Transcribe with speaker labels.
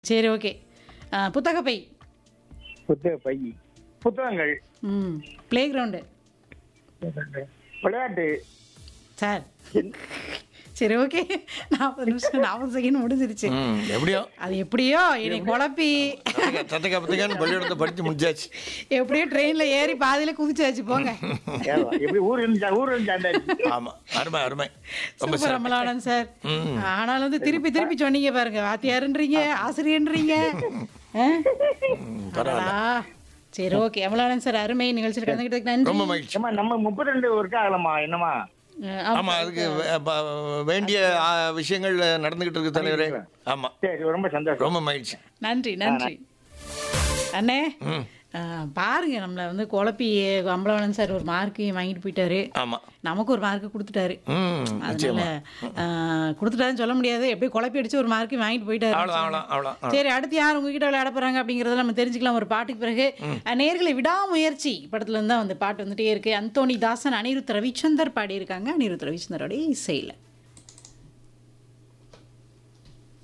Speaker 1: சரி ஓகே புத்தக பை
Speaker 2: புத்தக பை புத்தகங்கள்
Speaker 1: ம் ப்ளே கிரவுண்டு
Speaker 2: விளையாட்டு
Speaker 1: சார் சரி ஓகே நாற்பது நிமிஷம் நாற்பது செகண்ட் முடிஞ்சிருச்சு
Speaker 3: ம் எப்படியோ
Speaker 1: அது எப்படியோ என்னை குழப்பி
Speaker 3: தத்தக்கா பத்தக்கான்னு பள்ளிக்கூடத்தை படித்து முடிச்சாச்சு
Speaker 1: எப்படியோ ட்ரெயினில் ஏறி பாதியில குதிச்சாச்சு போங்க
Speaker 2: ஏவா, எப்படி ஊர் இருந்தா ஊர் இருந்தாண்டாச்சு
Speaker 3: ஆமாம் அருமை அருமை ரொம்ப
Speaker 1: சூப்பர் அமலானன் சார்
Speaker 3: ம்.
Speaker 1: ஆனாலும் வந்து திருப்பி திருப்பி சொன்னீங்க பாருங்க வாத்தியாருன்றீங்க ஆசிரியன்றீங்க ஆ? அடடா. சரி ஓகே அமலானன் சார் அருமை நிகழ்ச்சியில் கலந்துக்கிட்டதுக்கு நன்றி
Speaker 3: ரொம்ப மகிழ்ச்சி
Speaker 2: ஏமா நம்ம முப்பத்தி ரெண்டு ஒர்க் ஆகலாமா என்னமா
Speaker 1: அஹ் ஆமா.
Speaker 3: ஆமாம் அதுக்கு வே- ப- வேண்டிய ஆ, விஷயங்கள் நடந்துகிட்டு இருக்கு தலைவரே ஆமாம்
Speaker 2: சரி ரொம்ப சந்தோஷம்
Speaker 3: ரொம்ப மகிழ்ச்சி
Speaker 1: நன்றி நன்றி அண்ணே
Speaker 3: ம்
Speaker 1: ஆ, பாருங்க நம்மளை வந்து குழப்பி அம்பலவனன் சார் ஒரு மார்க்கையும் வாங்கிட்டு போயிட்டாரு
Speaker 3: ஆமாம்
Speaker 1: நமக்கு ஒரு மார்க்கு கொடுத்துட்டாரு
Speaker 3: ம்
Speaker 1: அதனால
Speaker 3: நிச்சயமா
Speaker 1: ஆ, கொடுத்துட்டாருன்னு சொல்ல முடியாது எப்படியும் குழப்பி அடிச்சு ஒரு மார்க்கையும் வாங்கிட்டு போயிட்டாரு
Speaker 3: அவ்வளோ அவ்வளோ அவ்வளோ
Speaker 1: சரி அடுத்து யார் உங்ககிட்ட விளையாட போறாங்க அப்படிங்கறத நம்ம தெரிஞ்சுக்கலாம் ஒரு பாட்டுக்கு பிறகு நேர்களை விடாமுயற்சி படத்துல இருந்து தான் வந்து பாட்டு வந்துட்டே இருக்கு அந்தோனி தாசன் அனிருத் ரவிச்சந்தர் பாடியிருக்காங்க அனிருத் ரவிச்சந்தரோட இசையில